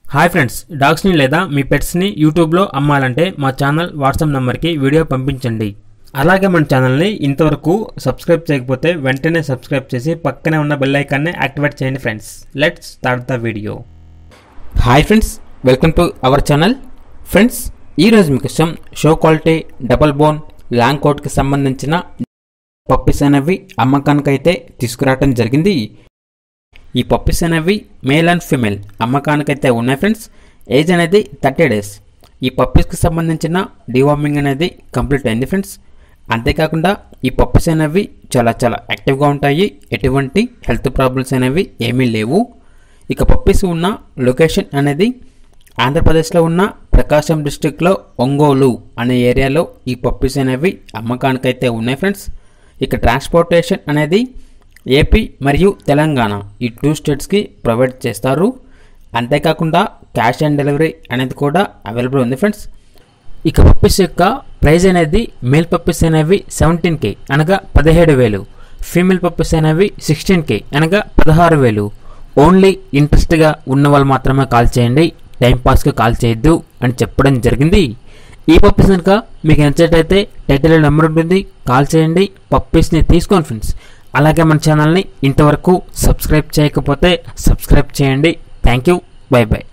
hi friends డాగ్స్ని లేదా మీ పెట్స్ని యూట్యూబ్లో అమ్మాలంటే మా ఛానల్ వాట్సాప్ నెంబర్కి వీడియో పంపించండి అలాగే మన ఛానల్ని ఇంతవరకు సబ్స్క్రైబ్ చేయకపోతే వెంటనే సబ్స్క్రైబ్ చేసి పక్కనే ఉన్న బెల్ ఐకాన్ని యాక్టివేట్ చేయండి friends let's start the video hi friends welcome to our channel friends ఈరోజు మీకు ఇష్టం show quality double bone long కోట్కి సంబంధించిన పప్పీస్ అనేవి అమ్మకానికైతే తీసుకురావడం జరిగింది ఈ పప్పీస్ అనేవి మేల్ అండ్ ఫీమేల్ అమ్మకానికైతే ఉన్నాయి ఫ్రెండ్స్ ఏజ్ అనేది థర్టీ డేస్ ఈ పప్పీస్కి సంబంధించిన డివార్మింగ్ అనేది కంప్లీట్ అయింది ఫ్రెండ్స్ అంతేకాకుండా ఈ పప్పీస్ అనేవి చాలా చాలా యాక్టివ్గా ఉంటాయి ఎటువంటి హెల్త్ ప్రాబ్లమ్స్ అనేవి ఏమీ లేవు ఇక పప్పీస్ ఉన్న లొకేషన్ అనేది ఆంధ్రప్రదేశ్లో ఉన్న ప్రకాశం డిస్టిక్లో ఒంగోలు అనే ఏరియాలో ఈ పప్పీస్ అనేవి అమ్మకానికైతే ఉన్నాయి ఫ్రెండ్స్ ఇక ట్రాన్స్పోర్టేషన్ అనేది ఏపీ మరియు తెలంగాణ ఈ టూ స్టేట్స్కి ప్రొవైడ్ చేస్తారు అంతేకాకుండా క్యాష్ ఆన్ డెలివరీ అనేది కూడా అవైలబుల్ ఉంది ఫ్రెండ్స్ ఇక పప్పీస్ యొక్క ప్రైస్ అనేది మేల్ పప్పీస్ అనేవి సెవెంటీన్ కే అనగా పదిహేడు వేలు ఫీమేల్ పప్పీస్ అనేవి సిక్స్టీన్ కే అనగా పదహారు వేలు ఓన్లీ ఇంట్రెస్ట్గా ఉన్న వాళ్ళు మాత్రమే కాల్ చేయండి టైంపాస్కి కాల్ చేయొద్దు అని చెప్పడం జరిగింది ఈ పప్పీస్ కనుక మీకు నచ్చేటైతే టైటిల్ నెంబర్ ఉంటుంది కాల్ చేయండి పప్పీస్ని తీసుకోండి ఫ్రెండ్స్ అలాగే మన ఛానల్ని ఇంతవరకు సబ్స్క్రైబ్ చేయకపోతే సబ్స్క్రైబ్ చేయండి థ్యాంక్ యూ బై బై